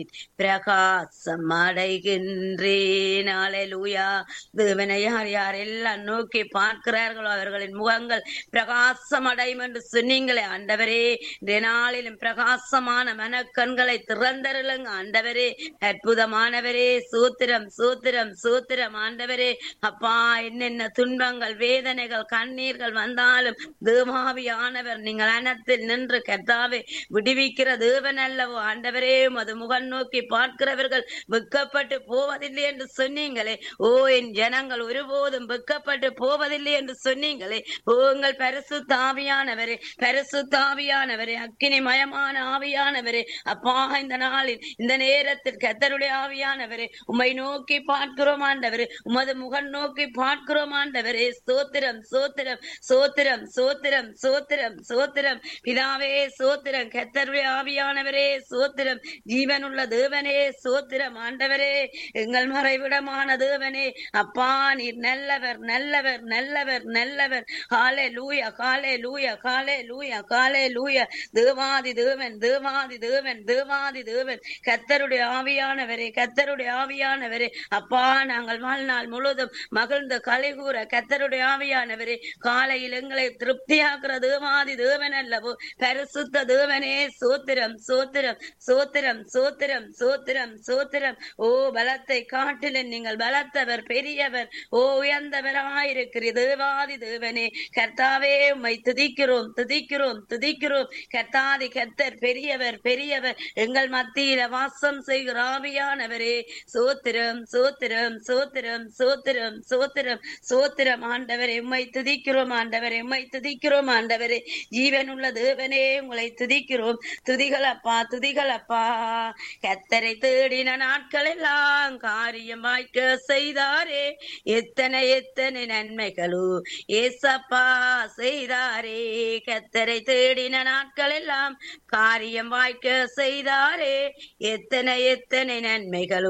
அடைகின்றேன் பிரகாசம் அடைகின்றேன் அலையலூயா தேவனை யார் யாரெல்லாம் நோக்கி பார்க்கிறார்களோ அவர்களின் முகங்கள் பிரகாசம் அடையும் என்று சொன்னீங்களே ஆண்டவரே இந்த நாளிலும் பிரகாசமான மனக்கண்களை திறந்தருளுங்க ஆண்டவரே அற்புதமானவரே சூத்திரம் சூத்திரம் சூத்திரம் ஆண்டவரே அப்பா என்னென்ன துன்பங்கள் வேதனைகள் கண்ணீர்கள் வந்தாலும் தேவாவியானவர் நீங்கள் அனத்தில் நின்று கர்த்தாவே விடுவிக்கிற தேவன் அல்லவோ ஆண்டவரே மது முகம் நோக்கி பார்க்கிறவர்கள் வெக்கப்பட்டு போவதில்லை என்று சொன்னீங்களே ஓ என் ஜனங்கள் ஒருபோதும் வெக்கப்பட்டு போவதில்லை என்று சொன்னீங்களே ஓ உங்கள் பரிசு தாவியானவரே பரிசு தாவியானவரே அக்கினி மயமான ஆவியானவரே அப்பா இந்த நாளில் இந்த நேரத்தில் கத்தருடைய ஆவியானவரே உம்மை நோக்கி பார்க்கிறோம் ஆண்டவரே உமது முகம் நோக்கி பார்க்கிறோம் ஆண்டவரே சோத்திரம் சோத்திரம் சோத்திரம் சோத்திரம் சோத்திரம் சோத்திரம் பிதாவே சோத்திரம் கத்தருடைய ஆவியானவரே சோத்திரம் ஜீவனுள்ள தேவனே சோத்திரம் ஆண்டவரே எங்கள் மறைவிடமான தேவனே அப்பா நீர் நல்லவர் நல்லவர் நல்லவர் நல்லவர் காலே லூயா காலே லூயா காலே லூயா காலே லூயா தேவாதி தேவன் தேவாதி தேவன் தேவாதி தேவன் கத்தருடைய ஆவியானவரே கத்தருடைய ஆவியானவரே அப்பா நாங்கள் வாழ்நாள் முழுவதும் மகிழ்ந்து கலைகூற கத்தருடைய ஆவியானவரே காலையில் எங்களை திருப்தியாக்குற தேவாதி தேவன் அல்லவோ பரிசுத்த தேவனே சோத்திரம் சோத்திரம் சோத்திரம் சோத்திரம் சோத்திரம் சோத்திரம் ஓ பலத்தை காட்டில நீங்கள் பலத்தவர் பெரியவர் ஓ உயர்ந்தவராயிருக்கிற தேவாதி தேவனே கர்த்தாவே உம்மை துதிக்கிறோம் துதிக்கிறோம் துதிக்கிறோம் கர்த்தாதி கர்த்தர் பெரியவர் பெரியவர் எங்கள் மத்தியில வாசம் செய்கிற ஆவியானவரே சோத்திரம் சோத்திரம் சோத்திரம் சோத்திரம் சோத்திரம் சோத்திரம் ஆண்டவரே உம்மை துதிக்கிறோம் ஆண்டவரே உம்மை துதிக்கிறோம் ஆண்டவரே ஜீவனுள்ள தேவனே உங்களை துதிக்கிறோம் துதிகளப்பா துதிகளப்பா கத்தரை தேடின நாட்கள் எல்லாம் காரியம் வாய்க்க செய்தாரே எத்தனை எத்தனை நன்மைகளோ ஏசப்பா செய்தாரே கத்தரை தேடின நாட்கள் எல்லாம் காரியம் வாய்க்க செய்தாரே எத்தனை எத்தனை நன்மைகளோ